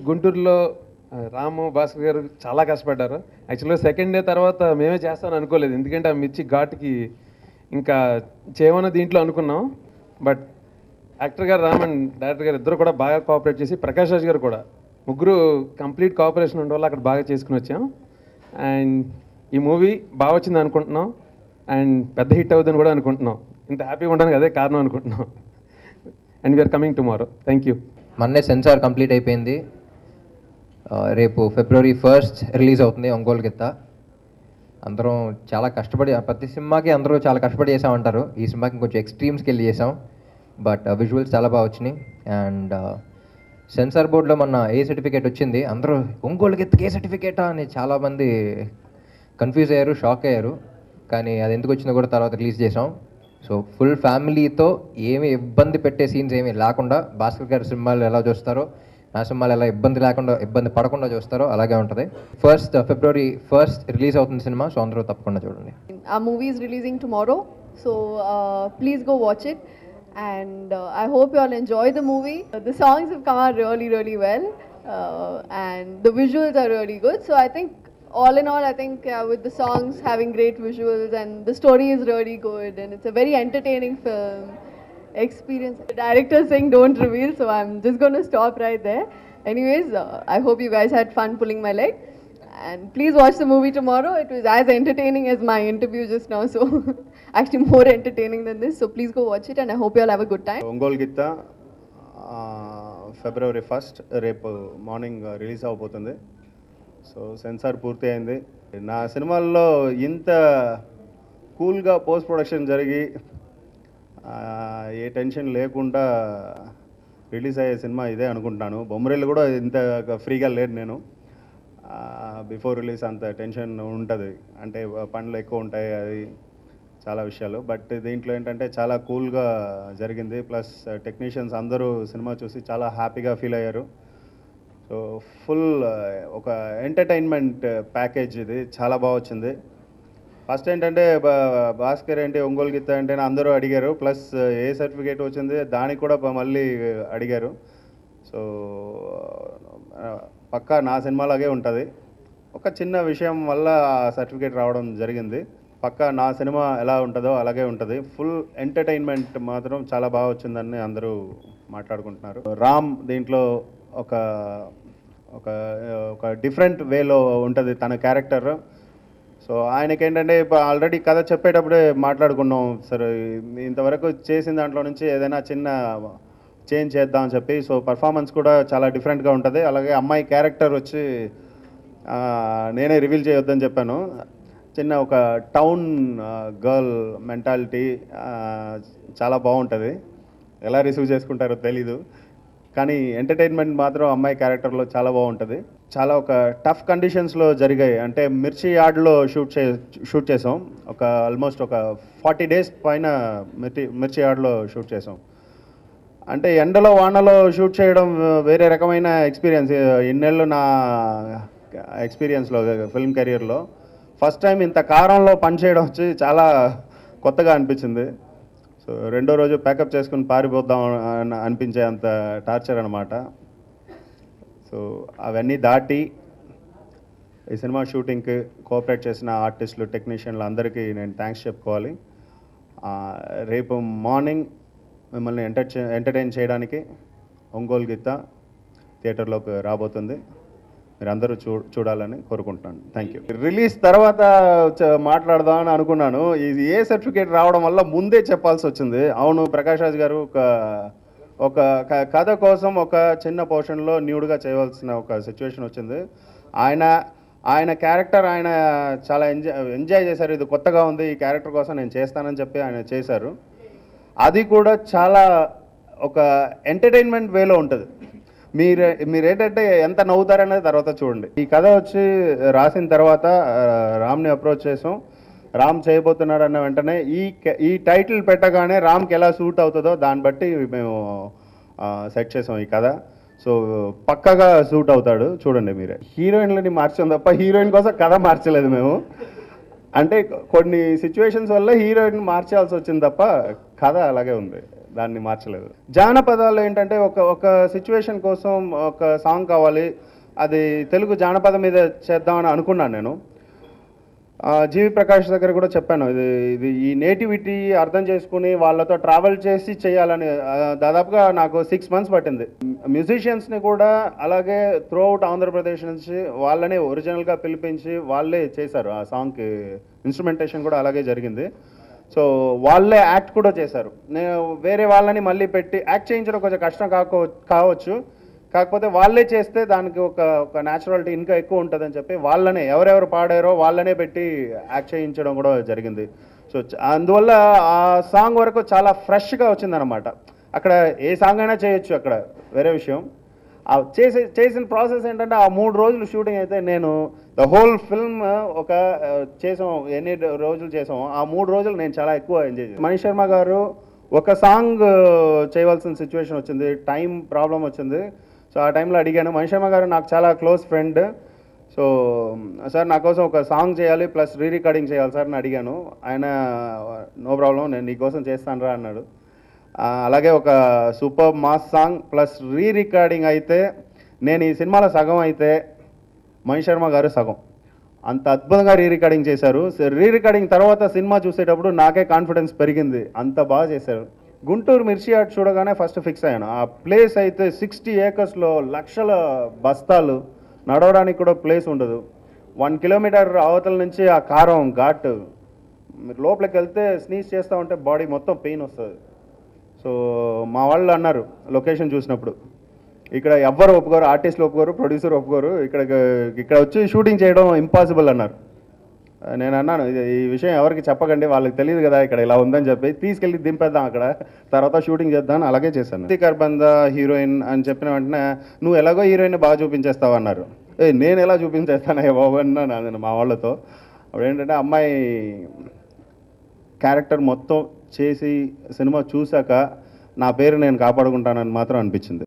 గుంటూరులో ఆ, రాము భాస్కర్ గారు చాలా కష్టపడ్డారు యాక్చువల్గా సెకండ్ డే తర్వాత మేమే చేస్తామని అనుకోలేదు ఎందుకంటే ఆ మిర్చి ఘాటుకి ఇంకా చేయమని దీంట్లో అనుకున్నాం బట్ యాక్టర్ గారు రామ్ అండ్ డైరెక్టర్ గారు ఇద్దరు కూడా బాగా కోఆపరేట్ చేసి ప్రకాష్ రాజ్ గారు కూడా ముగ్గురు కంప్లీట్ కోఆపరేషన్ ఉండడం వల్ల అక్కడ బాగా చేసుకుని వచ్చాం అండ్ ఈ మూవీ బాగా వచ్చింది అనుకుంటున్నాం అండ్ పెద్ద హిట్ అవుతుందని కూడా అనుకుంటున్నాం ఇంత హ్యాపీగా ఉండడానికి అదే కారణం అనుకుంటున్నాం and we're coming tomorrow thank you మొన్నే సెన్సార్ కంప్లీట్ అయిపోయింది ఆ, రేపు ఫిబ్రవరి ఫస్ట్ రిలీజ్ అవుతుంది ఒంగోలు గిత్త అందరం చాలా కష్టపడి ప్రతి సినిమాకి అందరూ చాలా కష్టపడి చేసామంటారు ఈ సినిమాకి కొంచెం ఎక్స్ట్రీమ్స్కి వెళ్ళి చేసాం బట్ విజువల్స్ చాలా బాగా వచ్చినాయి అండ్ సెన్సార్ బోర్డులో మొన్న ఏ సర్టిఫికేట్ వచ్చింది అందరూ ఒంగోలు గిత్తకి ఏ సర్టిఫికేటా అని చాలామంది కన్ఫ్యూజ్ అయ్యారు షాక్ అయ్యారు కానీ అది ఎందుకు వచ్చిందో కూడా తర్వాత రిలీజ్ చేసాం సో ఫుల్ ఫ్యామిలీతో ఏమి ఇబ్బంది పెట్టే సీన్స్ ఏమీ లేకుండా భాస్కర్ గారి సినిమాలు ఎలా చూస్తారో నా సినిమాలు ఎలా ఇబ్బంది లేకుండా ఇబ్బంది పడకుండా చూస్తారో అలాగే ఉంటుంది ఫస్ట్ ఫిబ్రవరి ఫస్ట్ రిలీజ్ అవుతుంది సినిమా సో అందరూ తప్పకుండా చూడండి Our movie is releasing tomorrow, so uh, please go watch it. And uh, I hope you all enjoy the movie. Uh, the songs have come out really, really well, uh, and the visuals are really good. So I think, all in all, I think uh, with the songs having great visuals and the story is really good, and it's a very entertaining film experience. The director saying don't reveal, so I'm just going to stop right there. Anyways, uh, I hope you guys had fun pulling my leg. And please watch the movie tomorrow. It was as entertaining as my interview just now, so actually more entertaining than this. So please go watch it, and I hope you all have a good time. Ongole Gitta ఆ, February first రేపు morning release అవబోతుంది so censor పూర్తి అయింది నా సినిమాల్లో ఇంత కూల్గా post production జరిగి ఆ, ఏ టెన్షన్ లేకుండా రిలీజ్ అయ్యే సినిమా ఇదే అనుకుంటున్నాను బొమ్మరిల్లు కూడా ఇంత ఫ్రీగా లేడు నేను బిఫోర్ రిలీజ్ అంత టెన్షన్ ఉంటుంది అంటే పనులు ఎక్కువ ఉంటాయి అది చాలా విషయాలు బట్ దీంట్లో ఏంటంటే చాలా కూల్గా జరిగింది ప్లస్ టెక్నీషియన్స్ అందరూ సినిమా చూసి చాలా హ్యాపీగా ఫీల్ అయ్యారు సో ఫుల్ ఒక ఎంటర్టైన్మెంట్ ప్యాకేజ్ ఇది చాలా బాగా వచ్చింది ఫస్ట్ ఏంటంటే బా- భాస్కర్ ఏంటి ఒంగోలు గీత అంటే అందరూ అడిగారు ప్లస్ ఏ సర్టిఫికేట్ వచ్చింది దానికి కూడా ప- మళ్ళీ అడిగారు సో ఆ, పక్కా నా సినిమాలాగే ఉంటుంది ఒక చిన్న విషయం వల్ల ఆ సర్టిఫికేట్ రావడం జరిగింది పక్కా నా సినిమా ఎలా ఉంటుందో అలాగే ఉంటుంది ఫుల్ ఎంటర్టైన్మెంట్ మాత్రం చాలా బాగా వచ్చిందని అందరూ మాట్లాడుకుంటున్నారు రామ్ దీంట్లో ఒక ఒక ఒక డిఫరెంట్ వేలో ఉంటుంది తన క్యారెక్టర్ సో ఆయనకి ఏంటంటే ఇప్పుడు ఆల్రెడీ కథ చెప్పేటప్పుడే మాట్లాడుకున్నాం సరే ఇంతవరకు చేసిన దాంట్లో నుంచి ఏదైనా చిన్న చేంజ్ చేద్దాం అని చెప్పి సో పర్ఫార్మెన్స్ కూడా చాలా డిఫరెంట్గా ఉంటుంది అలాగే అమ్మాయి క్యారెక్టర్ వచ్చి ఆ, నేనే రివీల్ చేయొద్దని చెప్పాను చిన్న ఒక టౌన్ గర్ల్ మెంటాలిటీ చాలా బాగుంటుంది ఎలా రిసీవ్ చేసుకుంటారో తెలీదు కానీ ఎంటర్టైన్మెంట్ మాత్రం అమ్మాయి క్యారెక్టర్లో చాలా బాగుంటుంది చాలా ఒక టఫ్ కండిషన్స్లో జరిగాయి అంటే మిర్చి యార్డ్లో షూట్ చే షూట్ చేసాం ఒక ఆల్మోస్ట్ ఒక ఫార్టీ డేస్ పైన మిర్చి మిర్చి యార్డ్లో షూట్ చేసాం అంటే ఎండలో వానలో షూట్ చేయడం వేరే రకమైన ఎక్స్పీరియన్స్ ఇన్నేళ్ళు నా ఎక్స్పీరియన్స్లో ఫిల్మ్ కెరియర్లో ఫస్ట్ టైం ఇంత కారంలో పనిచేయడం వచ్చి చాలా కొత్తగా అనిపించింది సో రెండో రోజు ప్యాకప్ చేసుకుని పారిపోద్దాం అని అనిపించే అంత టార్చర్ అనమాట సో అవన్నీ దాటి ఈ సినిమా షూటింగ్కి కోఆపరేట్ చేసిన ఆర్టిస్టులు టెక్నీషియన్లు అందరికీ నేను థ్యాంక్స్ చెప్పుకోవాలి ఆ, రేపు మార్నింగ్ మిమ్మల్ని ఎంటర్ ఎంటర్టైన్ చేయడానికి ఒంగోలు గీత థియేటర్లోకి రాబోతుంది మీరు అందరూ చూ చూడాలని కోరుకుంటున్నాను థ్యాంక్ యూ రిలీజ్ తర్వాత చ- మాట్లాడదాం అని అనుకున్నాను ఇది ఏ సర్టిఫికేట్ రావడం వల్ల ముందే చెప్పాల్సి వచ్చింది అవును ప్రకాష్ రాజ్ గారు ఒక ఒక క- కథ కోసం ఒక చిన్న పోర్షన్లో న్యూడ్గా చేయవలసిన ఒక సిచ్యువేషన్ వచ్చింది ఆయన ఆయన క్యారెక్టర్ ఆయన చాలా ఎంజాయ్ ఎంజాయ్ చేశారు ఇది కొత్తగా ఉంది ఈ క్యారెక్టర్ కోసం నేను చేస్తానని చెప్పి ఆయన చేశారు అది కూడా చాలా ఒక ఎంటర్టైన్మెంట్ వేలో ఉంటుంది మీరు మీరు ఏంటంటే ఎంత నవ్వుతారనేది తర్వాత చూడండి ఈ కథ వచ్చి రాసిన తర్వాత ఆ, రామ్ని అప్రోచ్ చేసాం రామ్ చేయబోతున్నాడు అన్న వెంటనే ఈ క- ఈ టైటిల్ పెట్టగానే రామ్కి ఎలా సూట్ అవుతుందో దాన్ని బట్టి మేము సెట్ చేసాం ఈ కథ సో పక్కగా సూట్ అవుతాడు చూడండి మీరే హీరోయిన్లని మార్చాం తప్ప హీరోయిన్ కోసం కథ మార్చలేదు మేము అంటే కొన్ని సిచ్యువేషన్స్ వల్ల హీరోయిన్ మార్చాల్సి వచ్చింది తప్ప కథ అలాగే ఉంది దాన్ని మార్చలేదు జానపదాలు ఏంటంటే ఒక ఒక సిచ్యువేషన్ కోసం ఒక సాంగ్ కావాలి అది తెలుగు జానపదం మీద చేద్దామని అనుకున్నాను నేను ఆ, జీవి ప్రకాష్ దగ్గర కూడా చెప్పాను ఇది ఇది ఈ నేటివిటీ అర్థం చేసుకుని వాళ్ళతో ట్రావెల్ చేసి చేయాలని ఆ, దాదాపుగా నాకు సిక్స్ మంత్స్ పట్టింది మ్యూజిషియన్స్ని కూడా అలాగే త్రూ అవుట్ ఆంధ్రప్రదేశ్ నుంచి వాళ్ళని ఒరిజినల్గా పిలిపించి వాళ్ళే చేశారు ఆ సాంగ్కి ఇన్స్ట్రుమెంటేషన్ కూడా అలాగే జరిగింది సో వాళ్ళే యాక్ట్ కూడా చేశారు నేను వేరే వాళ్ళని మళ్ళీ పెట్టి యాక్ట్ చేయించడం కొంచెం కష్టం కాకో కావచ్చు కాకపోతే వాళ్ళే చేస్తే దానికి ఒక ఒక న్యాచురాలిటీ ఇంకా ఎక్కువ ఉంటుందని చెప్పి వాళ్ళనే ఎవరెవరు పాడారో వాళ్ళనే పెట్టి యాక్ట్ చేయించడం కూడా జరిగింది సో చ- అందువల్ల ఆ సాంగ్ వరకు చాలా ఫ్రెష్గా వచ్చిందనమాట అక్కడ ఏ సాంగ్ అయినా చేయొచ్చు అక్కడ వేరే విషయం ఆ చేసే చేసిన ప్రాసెస్ ఏంటంటే ఆ మూడు రోజులు షూటింగ్ అయితే నేను ద హోల్ ఫిల్మ్ ఒక ఆ, చేసాం ఎన్ని రోజులు చేసాం ఆ మూడు రోజులు నేను చాలా ఎక్కువ ఎంజాయ్ చేశాను మణి శర్మ గారు ఒక సాంగ్ చేయవలసిన సిచ్యువేషన్ వచ్చింది టైం ప్రాబ్లం వచ్చింది సో ఆ టైంలో అడిగాను మణి శర్మ గారు నాకు చాలా క్లోజ్ ఫ్రెండ్ సో సార్ నా కోసం ఒక సాంగ్ చేయాలి ప్లస్ రీ రికార్డింగ్ చేయాలి సార్ అని అడిగాను ఆయన నో ప్రాబ్లం నేను నీకోసం చేస్తాను రా అన్నాడు ఆ, అలాగే ఒక super mass song plus re recording అయితే నేను ఈ సినిమాలో సగం అయితే మణి శర్మ గారు సగం అంత అద్భుతంగా రీ రికార్డింగ్ చేశారు రీ రికార్డింగ్ తర్వాత సినిమా చూసేటప్పుడు నాకే కాన్ఫిడెన్స్ పెరిగింది అంత బాగా చేశారు గుంటూరు మిర్చి ఆర్ట్ చూడగానే ఫస్ట్ ఫిక్స్ అయ్యాను ఆ ప్లేస్ అయితే సిక్స్టీ ఏకర్స్లో లక్షల బస్తాలు నడవడానికి కూడా ప్లేస్ ఉండదు వన్ కిలోమీటర్ అవతల నుంచి ఆ కారం ఘాట్ మీరు లోపలికి వెళ్తే స్నీజ్ చేస్తూ ఉంటే బాడీ మొత్తం పెయిన్ వస్తుంది సో మా వాళ్ళు అన్నారు లొకేషన్ చూసినప్పుడు ఇక్కడ ఎవ్వరు ఒప్పుకోరు ఆర్టిస్టులు ఒప్పుకోరు ప్రొడ్యూసర్ ఒప్పుకోరు ఇక్కడ ఇక్కడ వచ్చి షూటింగ్ చేయడం ఇంపాసిబుల్ అన్నారు నేను అన్నాను ఇది ఈ విషయం ఎవరికి చెప్పకండి వాళ్ళకి తెలియదు కదా ఇక్కడ ఇలా ఉందని చెప్పి తీసుకెళ్ళి దింపేద్దాం అక్కడ తర్వాత షూటింగ్ చేద్దాం అలాగే చేశాను కర్బంద హీరోయిన్ అని చెప్పిన వెంటనే నువ్వు ఎలాగో హీరోయిన్ బాగా చూపించేస్తావు అన్నారు ఏ నేను ఎలా చూపించేస్తానయ్యా బాబు అన్నాను నేను మా వాళ్ళతో అప్పుడు ఏంటంటే అమ్మాయి క్యారెక్టర్ మొత్తం చేసి సినిమా చూశాక నా పేరు నేను కాపాడుకుంటానని మాత్రం అనిపించింది